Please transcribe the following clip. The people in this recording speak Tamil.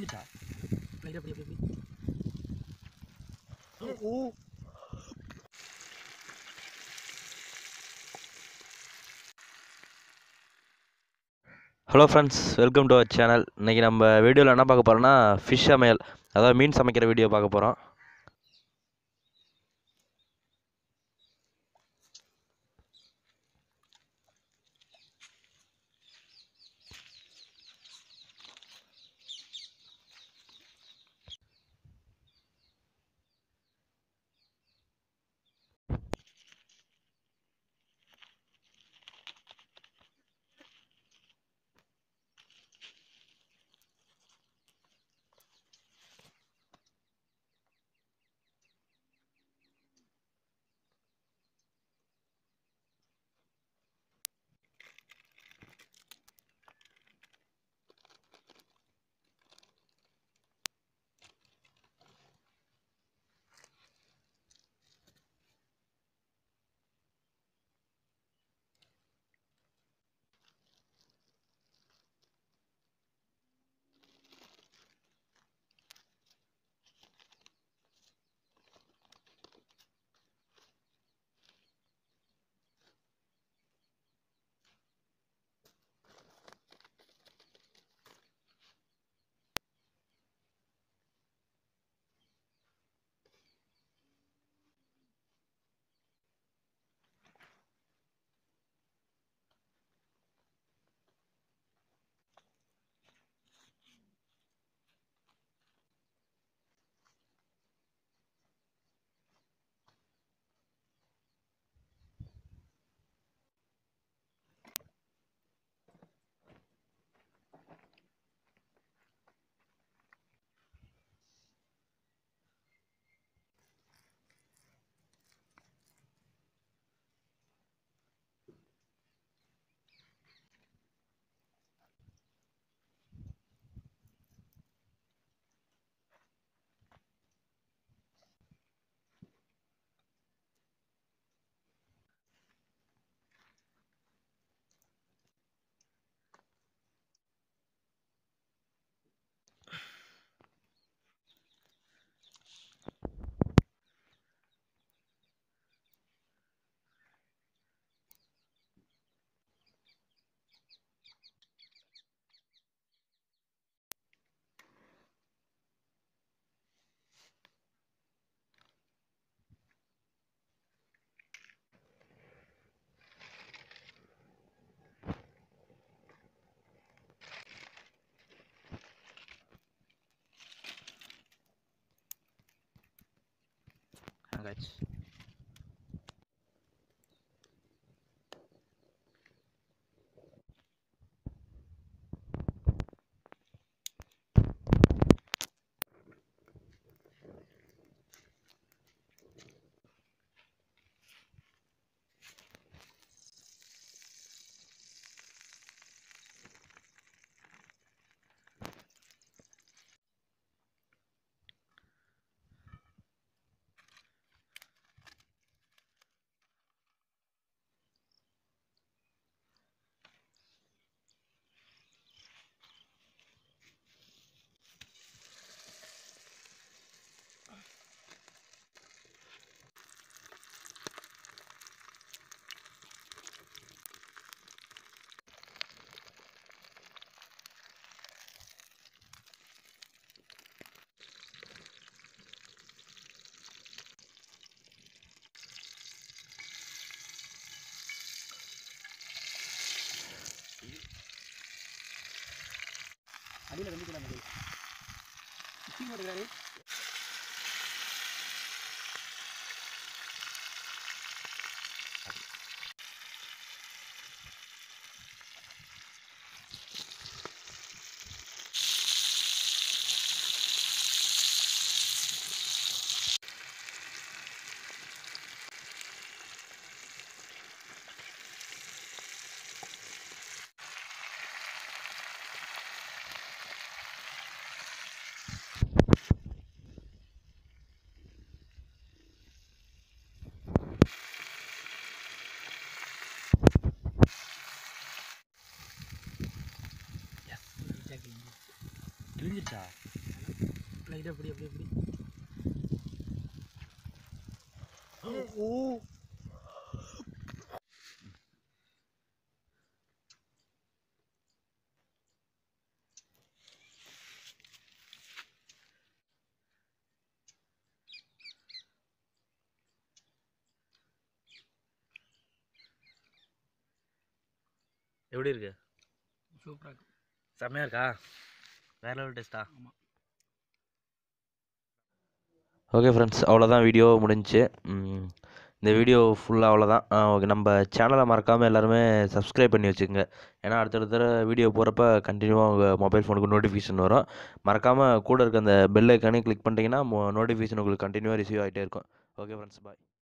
கிழிஞ்சிட்டா லைட் அப்படி அப்படி அப்படி oh hello friends welcome to our channel இன்றைக்கி நம்ம வீடியோவில் என்ன பார்க்க போகிறோம்னா ஃபிஷ் சமையல் அதாவது மீன் சமைக்கிற வீடியோ பார்க்க போகிறோம் ஆகாச்சு அடியில் கண்டிக்கலாம் முதல் ஃபிஷிங் எடுக்கிறாரு கிழிஞ்சிருச்சா லைட்டாக எப்படி எப்படி எப்படி ஓ எப்படி இருக்கு சூப்பராக இருக்கும் செம்மையாக இருக்கா வேற லெவல் டேஸ்ட்டா ஆமா. ஓகே ஃப்ரெண்ட்ஸ் அவ்வளோதான் வீடியோ முடிஞ்சுச்சு ம், இந்த வீடியோ ஃபுல்லாக அவ்வளோதான் ஓகே நம்ம சேனலை மறக்காமல் எல்லாருமே சப்ஸ்கிரைப் பண்ணி வச்சுக்கோங்க ஏன்னா அடுத்தடுத்த வீடியோ போகிறப்ப கண்டினியூவாக உங்கள் மொபைல் ஃபோனுக்கு நோட்டிஃபிகேஷன் வரும் மறக்காமல் கூட இருக்க அந்த பெல் ஐக்கானே கிளிக் பண்ணிட்டீங்கன்னா நோட்டிஃபிகேஷன் உங்களுக்கு கண்டினியூவாக ரிசீவ் ஆகிட்டே இருக்கும் ஓகே ஃப்ரெண்ட்ஸ் பாய்